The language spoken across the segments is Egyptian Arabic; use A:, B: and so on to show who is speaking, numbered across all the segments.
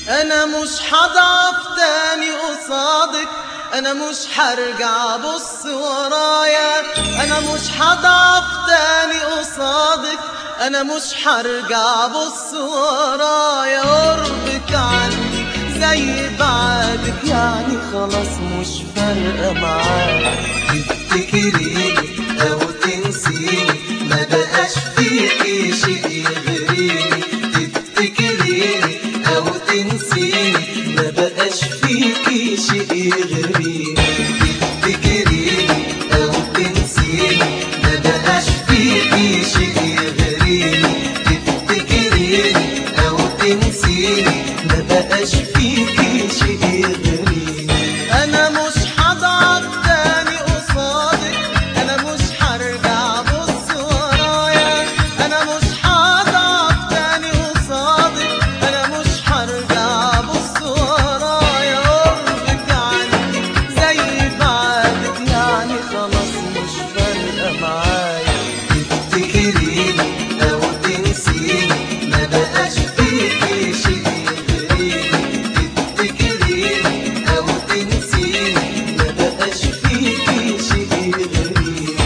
A: انا مش هضعف تاني قصادك انا مش هرجع بص ورايا انا مش هضعف تاني قصادك انا مش هرجع بص ورايا قربك عندي زي بعدك يعني خلاص مش فارقه معايا
B: تفتكريني او تنسيني ما بقاش فيكي شيء يغريني تفتكريني او تنسيني ما بقاش فيكي شيء يغريني تفتكريني او تنسيني ما بقاش فيكي شيء يغريني تفتكريني او تنسيني ما بقاش فيكي شيء يغريني
A: انا مش هضعف تاني قصادك انا مش هرجع بص ورايا انا مش هضعف تاني قصادك انا مش هرجع بص ورايا قربك عني زي بعدك يعني خلاص مش فارقه معايا
B: تفتكريني او تنسيني ما بقاش فيكي شيء يغريني تفتكريني او تنسيني ما بقاش فيكي شيء يغريني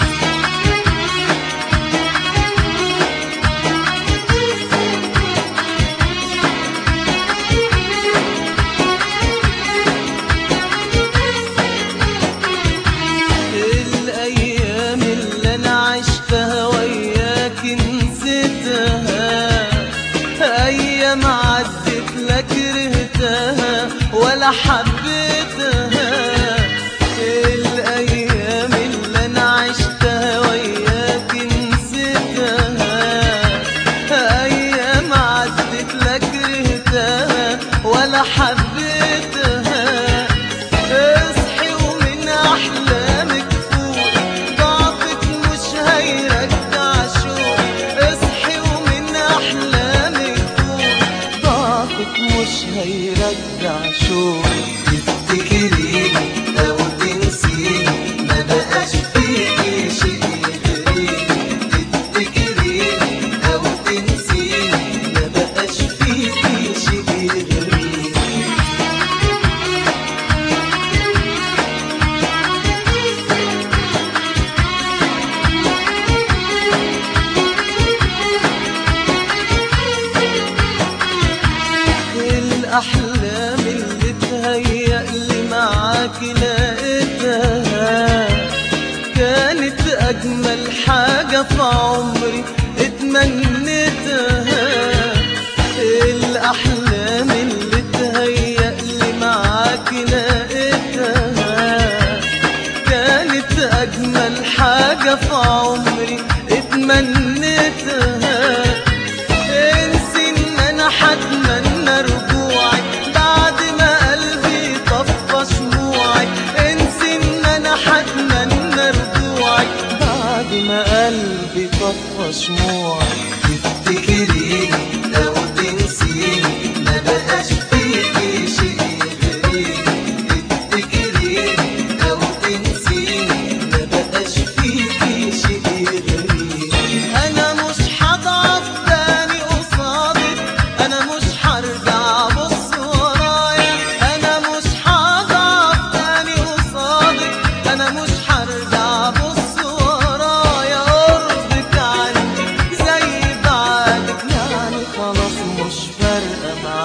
A: الأيام اللي أنا عشتها وياك نسيتها أيام عدت لا كرهتها ولا حبيتها الأيام اللي أنا عشتها وياك نسيتها أيام عدت لا كرهتها ولا حبيتها اصحي ومن احلامك فوقي ضعفك مش هيرجع شوقي اصحي ومن احلامك فوقي ضعفك مش هيرجع شوقي
B: تفتكريني او تنسيني ما بقاش فيكي شيء يغريني تفتكريني او تنسيني ما بقاش فيكي شيء يغريني
A: الأحلام اللي تهيأ لي معاك لقيتها كانت أجمل حاجة في عمري اتمنيتها الأحلام اللي تهيأ لي معاك لقيتها كانت أجمل حاجة في عمري اتمنيتها انسي ان انا هتمنى رجوعك بعد ما قلبي طفى شموعك انسي ان انا هتمنى رجوعك بعد ما قلبي طفى شموعك
B: تفتكريني او تنسيني ما بقاش فيكي شيء يغريني تفتكريني او تنسيني ما بقاش فيكي شيء يغريني
A: انا مش هضعف تاني قصادك انا مش هرجع بص ورايا انا مش هضعف تاني قصادك انا مش هرجع بص ورايا قربك عني زي بعدك يعني خلاص مش فارقه معايا